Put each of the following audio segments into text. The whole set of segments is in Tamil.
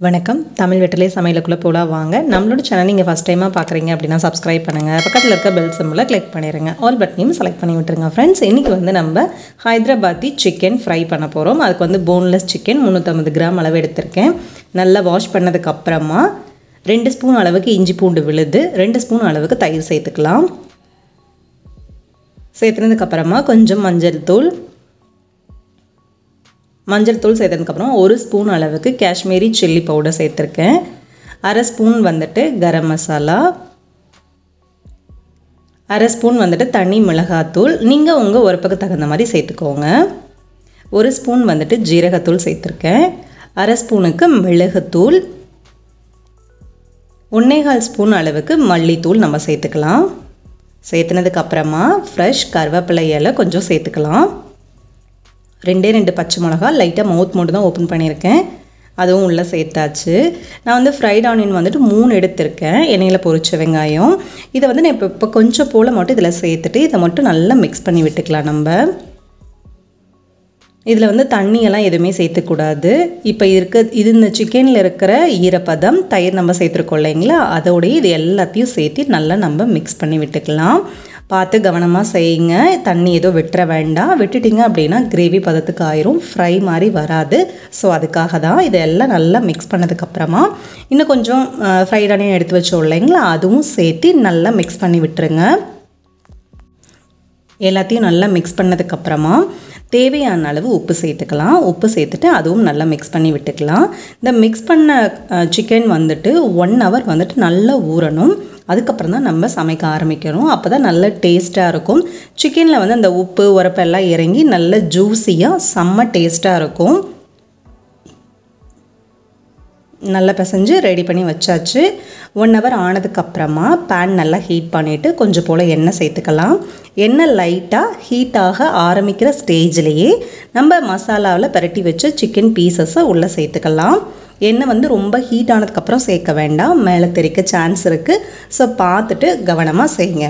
வணக்கம் தமிழ் வெற்றிலை சமையலுக்குள்ளே போலாம் வாங்க நம்மளோட சேனல் நீங்கள் ஃபஸ்ட் டைமாக பார்க்குறீங்க அப்படின்னா சப்ஸ்கிரைப் பண்ணுங்கள் பக்கத்தில் இருக்க பெல் சிம்பிளை கிளிக் பண்ணிடுங்க ஆல் பட்டனையும் செலக்ட் பண்ணி விட்டுருங்க ஃப்ரெண்ட்ஸ் இன்றைக்கி வந்து நம்ம ஹைதராபாத்தி சிக்கன் ஃப்ரை பண்ண போகிறோம் அதுக்கு வந்து போன்லெஸ் சிக்கன் முந்நூற்றம்பது கிராம் அளவு எடுத்திருக்கேன் நல்லா வாஷ் பண்ணதுக்கு அப்புறமா ரெண்டு ஸ்பூன் அளவுக்கு இஞ்சி பூண்டு விழுது ரெண்டு ஸ்பூன் அளவுக்கு தயிர் சேர்த்துக்கலாம் சேர்த்துனதுக்கப்புறமா கொஞ்சம் மஞ்சள் தூள் மஞ்சள் தூள் சேர்த்ததுக்கப்புறம் ஒரு ஸ்பூன் அளவுக்கு காஷ்மீரி சில்லி பவுடர் சேர்த்துருக்கேன் அரை ஸ்பூன் வந்துட்டு கரம் மசாலா அரை ஸ்பூன் வந்துட்டு தனி மிளகாத்தூள் நீங்கள் உங்கள் உரப்புக்கு தகுந்த மாதிரி சேர்த்துக்கோங்க ஒரு ஸ்பூன் வந்துட்டு ஜீரகத்தூள் சேர்த்துருக்கேன் அரை ஸ்பூனுக்கு மிளகுத்தூள் ஒன்னேகால் ஸ்பூன் அளவுக்கு மல்லித்தூள் நம்ம சேர்த்துக்கலாம் சேர்த்துனதுக்கப்புறமா ஃப்ரெஷ் கருவேப்பிலை இலை கொஞ்சம் சேர்த்துக்கலாம் ரெண்டே ரெண்டு பச்சை மிளகா லைட்டாக மவுத் மட்டும் தான் ஓப்பன் பண்ணியிருக்கேன் அதுவும் உள்ளே சேர்த்தாச்சு நான் வந்து ஃப்ரைட் ஆனியன் வந்துட்டு மூணு எடுத்திருக்கேன் எண்ணெயில் பொரிச்ச வெங்காயம் இதை வந்து நான் இப்போ இப்போ கொஞ்சம் போல் மட்டும் இதில் சேர்த்துட்டு இதை மட்டும் நல்லா மிக்ஸ் பண்ணி விட்டுக்கலாம் நம்ம இதில் வந்து தண்ணியெல்லாம் எதுவுமே சேர்த்துக்கூடாது இப்போ இருக்க இது இந்த சிக்கனில் இருக்கிற ஈரப்பதம் தயிர் நம்ம சேர்த்துருக்கோம் இல்லைங்களா அதோடய இது எல்லாத்தையும் சேர்த்து நல்லா நம்ம மிக்ஸ் பண்ணி விட்டுக்கலாம் பார்த்து கவனமாக செய்யுங்க தண்ணி எதுவும் விட்டுற வேண்டாம் விட்டுட்டிங்க அப்படின்னா கிரேவி பதத்துக்கு ஆயிரும் ஃப்ரை மாதிரி வராது ஸோ அதுக்காக தான் இதெல்லாம் நல்லா மிக்ஸ் பண்ணதுக்கப்புறமா இன்னும் கொஞ்சம் ஃப்ரைட் ஆனியன் எடுத்து வச்சோம் இல்லைங்களா அதுவும் சேர்த்து நல்லா மிக்ஸ் பண்ணி விட்டுருங்க எல்லாத்தையும் நல்லா மிக்ஸ் பண்ணதுக்கப்புறமா தேவையான அளவு உப்பு சேர்த்துக்கலாம் உப்பு சேர்த்துட்டு அதுவும் நல்லா மிக்ஸ் பண்ணி விட்டுக்கலாம் இந்த மிக்ஸ் பண்ண சிக்கன் வந்துட்டு ஒன் ஹவர் வந்துட்டு நல்லா ஊறணும் அதுக்கப்புறம் தான் நம்ம சமைக்க ஆரம்பிக்கணும் அப்போ தான் நல்ல டேஸ்ட்டாக இருக்கும் சிக்கனில் வந்து அந்த உப்பு உரப்பெல்லாம் இறங்கி நல்ல ஜூஸியாக செம்ம டேஸ்ட்டாக இருக்கும் நல்லா பிசைஞ்சு ரெடி பண்ணி வச்சாச்சு ஒன் ஹவர் ஆனதுக்கப்புறமா பேன் நல்லா ஹீட் பண்ணிவிட்டு கொஞ்சம் போல் எண்ணெய் சேர்த்துக்கலாம் எண்ணெய் லைட்டாக ஹீட் ஆக ஆரம்பிக்கிற ஸ்டேஜ்லேயே நம்ம மசாலாவில் பரட்டி வச்ச சிக்கன் பீசஸை உள்ளே சேர்த்துக்கலாம் எண்ணெய் வந்து ரொம்ப ஹீட் ஆனதுக்கப்புறம் சேர்க்க வேண்டாம் மேலே தெறிக்க சான்ஸ் இருக்குது ஸோ பார்த்துட்டு கவனமாக செய்யுங்க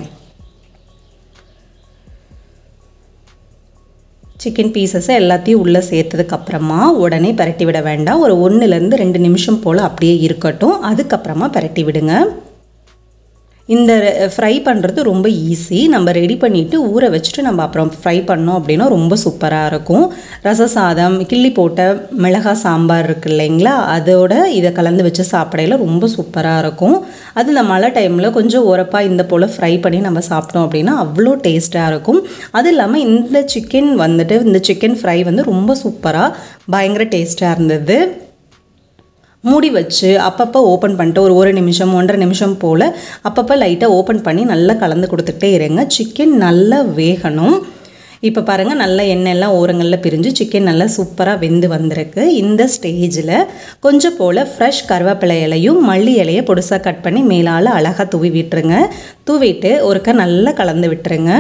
சிக்கன் பீசஸை எல்லாத்தையும் உள்ளே சேர்த்ததுக்கப்புறமா உடனே பரட்டி விட வேண்டாம் ஒரு ஒன்றுலேருந்து ரெண்டு நிமிஷம் போல் அப்படியே இருக்கட்டும் அதுக்கப்புறமா பரட்டி விடுங்க இந்த ஃப்ரை பண்ணுறது ரொம்ப ஈஸி நம்ம ரெடி பண்ணிவிட்டு ஊற வச்சுட்டு நம்ம அப்புறம் ஃப்ரை பண்ணோம் அப்படின்னா ரொம்ப சூப்பராக இருக்கும் ரச சாதம் கிள்ளி போட்ட மிளகா சாம்பார் இருக்கு இல்லைங்களா அதோட இதை கலந்து வச்சு சாப்பிடையில ரொம்ப சூப்பராக இருக்கும் அது இந்த மழை டைமில் கொஞ்சம் உரப்பாக இந்த போல் ஃப்ரை பண்ணி நம்ம சாப்பிட்டோம் அப்படின்னா அவ்வளோ டேஸ்ட்டாக இருக்கும் அது இல்லாமல் இந்த சிக்கன் வந்துட்டு இந்த சிக்கன் ஃப்ரை வந்து ரொம்ப சூப்பராக பயங்கர டேஸ்ட்டாக இருந்தது மூடி வச்சு அப்பப்போ ஓப்பன் பண்ணிட்டு ஒரு ஒரு நிமிஷம் ஒன்றரை நிமிஷம் போல் அப்பப்போ லைட்டாக ஓப்பன் பண்ணி நல்லா கலந்து கொடுத்துட்டே இருங்க சிக்கன் நல்லா வேகணும் இப்போ பாருங்கள் நல்லா எண்ணெயெல்லாம் ஓரங்களில் பிரிஞ்சு சிக்கன் நல்லா சூப்பராக வெந்து வந்திருக்கு இந்த ஸ்டேஜில் கொஞ்சம் போல் ஃப்ரெஷ் கருவேப்பிலை இலையும் மல்லி இலையை பொடுசாக கட் பண்ணி மேலால் அழகாக தூவி விட்டுருங்க தூவிட்டு ஒருக்க நல்லா கலந்து விட்டுருங்க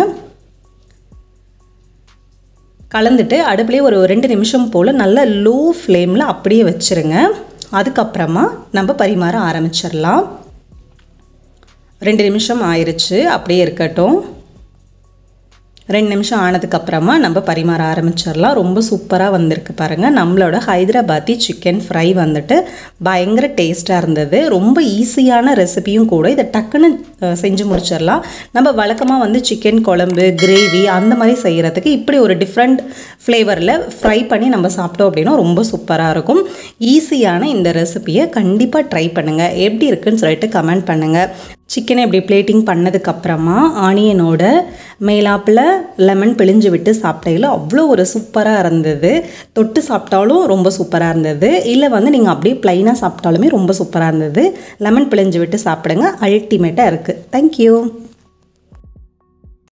கலந்துட்டு அடுப்புலேயே ஒரு ரெண்டு நிமிஷம் போல் நல்லா லோ ஃப்ளேமில் அப்படியே வச்சுருங்க அதுக்கப்புறமா நம்ம பரிமாற ஆரம்பிச்சிடலாம் ரெண்டு நிமிஷம் ஆயிடுச்சு அப்படியே இருக்கட்டும் ரெண்டு நிமிஷம் ஆனதுக்கப்புறமா நம்ம பரிமாற ஆரம்பிச்சிடலாம் ரொம்ப சூப்பராக வந்திருக்கு பாருங்கள் நம்மளோட ஹைதராபாத்தி சிக்கன் ஃப்ரை வந்துட்டு பயங்கர டேஸ்ட்டாக இருந்தது ரொம்ப ஈஸியான ரெசிபியும் கூட இதை டக்குன்னு செஞ்சு முடிச்சிடலாம் நம்ம வழக்கமாக வந்து சிக்கன் குழம்பு கிரேவி அந்த மாதிரி செய்கிறதுக்கு இப்படி ஒரு டிஃப்ரெண்ட் ஃப்ளேவரில் ஃப்ரை பண்ணி நம்ம சாப்பிட்டோம் அப்படின்னா ரொம்ப சூப்பராக இருக்கும் ஈஸியான இந்த ரெசிபியை கண்டிப்பாக ட்ரை பண்ணுங்கள் எப்படி இருக்குன்னு சொல்லிட்டு கமெண்ட் பண்ணுங்கள் சிக்கனை இப்படி பிளேட்டிங் பண்ணதுக்கப்புறமா ஆனியனோட மேலாப்பில் லெமன் பிழிஞ்சு விட்டு சாப்பிடையில அவ்வளோ ஒரு சூப்பராக இருந்தது தொட்டு சாப்பிட்டாலும் ரொம்ப சூப்பராக இருந்தது இல்லை வந்து நீங்கள் அப்படியே ப்ளைனாக சாப்பிட்டாலுமே ரொம்ப சூப்பராக இருந்தது லெமன் பிழிஞ்சு விட்டு சாப்பிடுங்க அல்டிமேட்டாக இருக்குது தேங்க்யூ